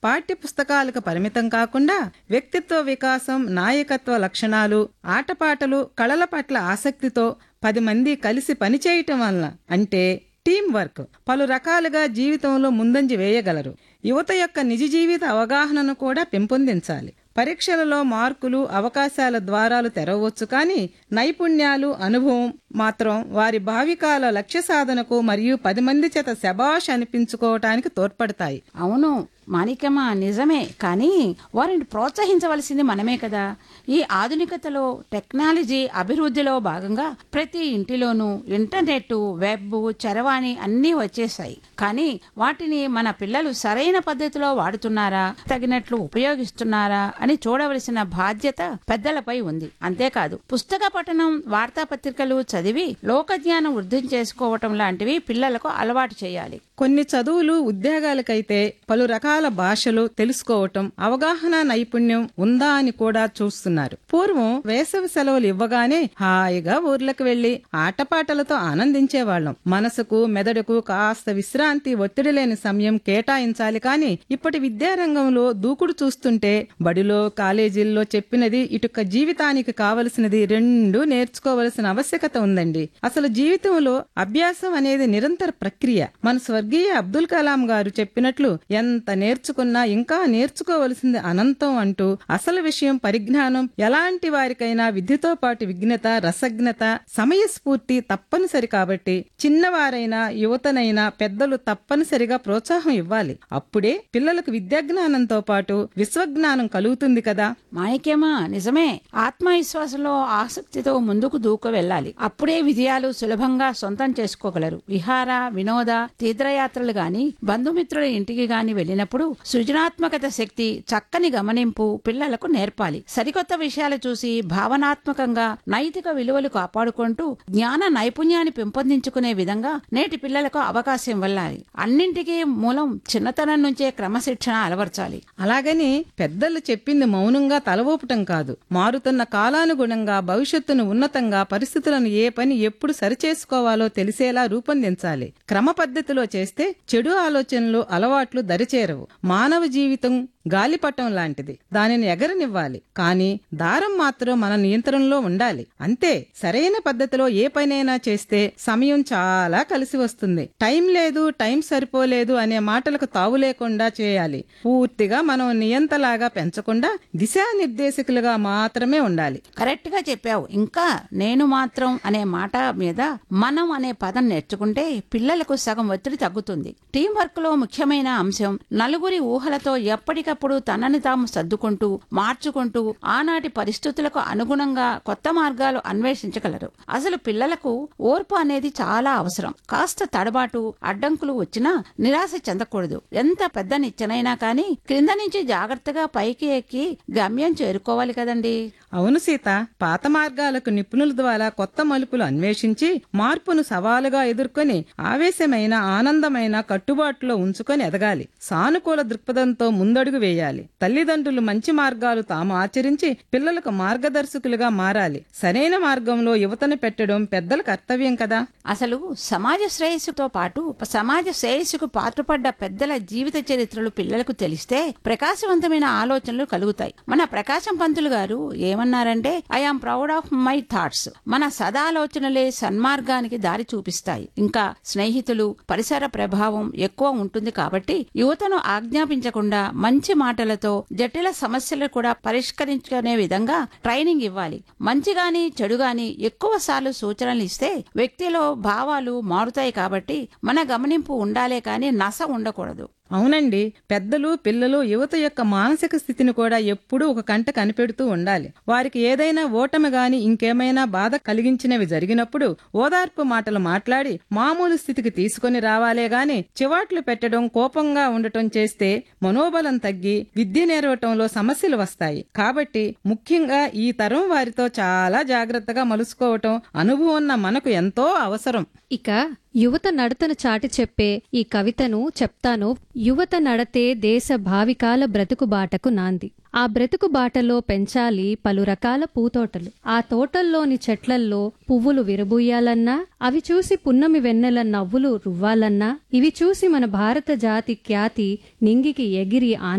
పాఠ్య పుస్తకాలకు పరిమితం కాకుండా వ్యక్తిత్వ వికాసం నాయకత్వ లక్షణాలు ఆటపాటలు కళల పట్ల ఆసక్తితో పది మంది కలిసి పనిచేయటం వలన అంటే టీం వర్క్ పలు రకాలుగా జీవితంలో ముందంజ వేయగలరు యువత యొక్క నిజ జీవిత అవగాహనను కూడా పెంపొందించాలి పరీక్షలలో మార్కులు అవకాశాల ద్వారాలు తెరవచ్చు కానీ నైపుణ్యాలు అనుభవం మాత్రం వారి భావికాల లక్ష్య సాధనకు మరియు పది మంది చేత శబాష్ అనిపించుకోవటానికి తోడ్పడతాయి అవును మాణిక్యమ్మ నిజమే కానీ వారిని ప్రోత్సహించవలసింది మనమే కదా ఈ ఆధునికతలో టెక్నాలజీ అభివృద్ధిలో భాగంగా ప్రతి ఇంటిలోనూ ఇంటర్నెట్ వెబ్ చరవాణి అన్నీ వచ్చేసాయి కానీ వాటిని మన పిల్లలు సరైన పద్ధతిలో వాడుతున్నారా తగినట్లు ఉపయోగిస్తున్నారా అని చూడవలసిన బాధ్యత పెద్దలపై ఉంది అంతేకాదు పుస్తక పఠనం వార్తాపత్రికలు చదివి లోకజ్ఞానం వృద్ధి చేసుకోవటం లాంటివి పిల్లలకు అలవాటు చేయాలి కొన్ని చదువులు ఉద్యోగాలకైతే పలు రకాల భాషలు తెలుసుకోవటం అవగాహన నైపుణ్యం ఉందా అని కూడా చూస్తున్నారు పూర్వం వేసవి సెలవులు ఇవ్వగానే హాయిగా ఊర్లకు వెళ్లి ఆటపాటలతో ఆనందించేవాళ్లం మనసుకు మెదడుకు కాస్త విశ్రాంతి ఒత్తిడి లేని సమయం కేటాయించాలి కానీ ఇప్పటి విద్యారంగంలో దూకుడు చూస్తుంటే బడిలో కాలేజీల్లో చెప్పినది ఇటుక జీవితానికి కావలసినది రెండు నేర్చుకోవలసిన ఆవశ్యకత ఉందండి అసలు జీవితంలో అభ్యాసం అనేది నిరంతర ప్రక్రియ మన స్వర్గీయ అబ్దుల్ కలాం గారు చెప్పినట్లు ఎంత నేర్చుకున్నా ఇంకా నేర్చుకోవలసింది అనంతం అంటూ అసలు విషయం పరిజ్ఞానం ఎలాంటి వారికైనా విద్యతో పాటు విఘ్నత రసజ్ఞత సమయస్ఫూర్తి తప్పనిసరి కాబట్టి చిన్నవారైనా యువతనైనా పెద్దలు తప్పనిసరిగా ప్రోత్సాహం ఇవ్వాలి అప్పుడే పిల్లలకు విద్యాజ్ఞానంతో పాటు విశ్వజ్ఞానం కలుగుతుంది కదా మాణిక్యమా నిజమే ఆత్మవిశ్వాసంలో ఆసక్తితో ముందుకు దూకు వెళ్ళాలి అప్పుడే విజయాలు సులభంగా సొంతం చేసుకోగలరు విహార వినోద తీర్థయాత్రలు గాని బంధుమిత్రుల ఇంటికి గాని వెళ్ళినప్పుడు సృజనాత్మకత శక్తి చక్కని గమనింపు పిల్లలకు నేర్పాలి సరికొత్త విషయాలు చూసి భావనాత్మకంగా నైతిక విలువలు కాపాడుకుంటూ జ్ఞాన నైపుణ్యాన్ని పెంపొందించుకునే విధంగా నేటి పిల్లలకు అవకాశం ఇవ్వాలి అన్నింటికీ మూలం చిన్నతనం నుంచే క్రమశిక్షణ అలవర్చాలి అలాగని పెద్దలు చెప్పింది మౌనంగా తల ఊపటం కాదు మారుతున్న కాలానుగుణంగా భవిష్యత్తును ఉన్నతంగా పరిస్థితులను ఏ పని ఎప్పుడు సరిచేసుకోవాలో తెలిసేలా రూపొందించాలి క్రమ పద్ధతిలో చేస్తే చెడు ఆలోచనలు అలవాట్లు దరిచేరవు మానవ జీవితం గాలిపటం లాంటిది దానిని ఎగరనివ్వాలి కానీ దారం మాత్రం మన నియంత్రణలో ఉండాలి అంతే సరైన పద్ధతిలో ఏ పనైనా చేస్తే సమయం చాలా కలిసి వస్తుంది టైం లేదు టైం సరిపోలేదు అనే మాటలకు తావు లేకుండా చేయాలి పూర్తిగా మనం నియంతలాగా పెంచకుండా దిశానిర్దేశకులుగా మాత్రమే ఉండాలి కరెక్ట్ గా చెప్పావు ఇంకా నేను మాత్రం అనే మాట మీద మనం అనే పదం నేర్చుకుంటే పిల్లలకు సగం ఒత్తిడి తగ్గుతుంది టీం వర్క్ లో ముఖ్యమైన అంశం నలుగురి ఊహలతో ఎప్పటికప్పుడు తనని తాము సర్దుకుంటూ మార్చుకుంటూ ఆనాటి పరిస్థితులకు అనుగుణంగా కొత్త మార్గాలు అన్వేషించగలరు అసలు పిల్లలకు ఓర్పు అనేది చాలా అవసరం కాస్త తడబాటు అడ్డంకులు వచ్చినా నిరాశ చెందకూడదు ఎంత పెద్ద నిచ్చెనైనా కానీ క్రింద నుంచి జాగ్రత్తగా పైకి ఎక్కి గమ్యం చేరుకోవాలి కదండి అవును సీత పాత మార్గాలకు నిపుణుల ద్వారా కొత్త మలుపులు అన్వేషించి మార్పును సవాలుగా ఎదుర్కొని ఆవేశమైన ఆనందమైన కట్టుబాటులో ఉంచుకొని ఎదగాలి సానుకూల దృక్పథంతో ముందడుగు వేయాలి తల్లిదండ్రులు మంచి మార్గాలు తాము ఆచరించి పిల్లలకు మార్గదర్శకులుగా మారాలి సరైన మార్గంలో యువతను పెట్టడం పెద్దల కర్తవ్యం కదా అసలు సమాజ శ్రేయస్సుతో పాటు సమాజ శ్రేయస్సుకు పాటుపడ్డ పెద్దల జీవిత చరిత్రలు పిల్లలకు తెలిస్తే ప్రకాశవంతమైన ఆలోచనలు కలుగుతాయి మన ప్రకాశం పంతులు గారు ఏమన్నారంటే I am proud of my thoughts మన సదాలోచనలే సన్మార్గానికి దారి చూపిస్తాయి ఇంకా స్నేహితులు పరిసర ప్రభావం ఎక్కువ ఉంటుంది కాబట్టి యువతను ఆజ్ఞాపించకుండా మంచి మాటలతో జటిల సమస్యలు కూడా పరిష్కరించుకునే విధంగా ట్రైనింగ్ ఇవ్వాలి మంచి గాని చెడు గాని ఎక్కువ సార్లు సూచనలు ఇస్తే వ్యక్తిలో భావాలు మారుతాయి కాబట్టి మన గమనింపు ఉండాలే కాని నస ఉండకూడదు అవునండి పెద్దలు పిల్లలు యువత యొక్క మానసిక స్థితిని కూడా ఎప్పుడూ ఒక కంట కనిపెడుతూ ఉండాలి వారికి ఏదైనా ఓటమి గాని ఇంకేమైనా బాధ కలిగించినవి జరిగినప్పుడు ఓదార్పు మాటలు మాట్లాడి మామూలు స్థితికి తీసుకొని రావాలే గాని చివాట్లు పెట్టడం కోపంగా ఉండటం చేస్తే మనోబలం తగ్గి విద్య నేర్వటంలో సమస్యలు వస్తాయి కాబట్టి ముఖ్యంగా ఈ తరం వారితో చాలా జాగ్రత్తగా మలుసుకోవటం అనుభవం ఉన్న మనకు ఎంతో అవసరం ఇక యువత నడతను చాటి చెప్పే ఈ కవితను చెప్తాను యువత నడతే దేశ భావికాల బ్రతుకు బాటకు నాంది ఆ బ్రతుకు బాటలో పెంచాలి పలు రకాల పూతోటలు ఆ తోటల్లోని చెట్లల్లో పువ్వులు విరబూయాలన్నా అవి చూసి పున్నమి వెన్నెల నవ్వులు రువ్వాలన్నా ఇవి చూసి మన భారత జాతి ఖ్యాతి నింగికి ఎగిరి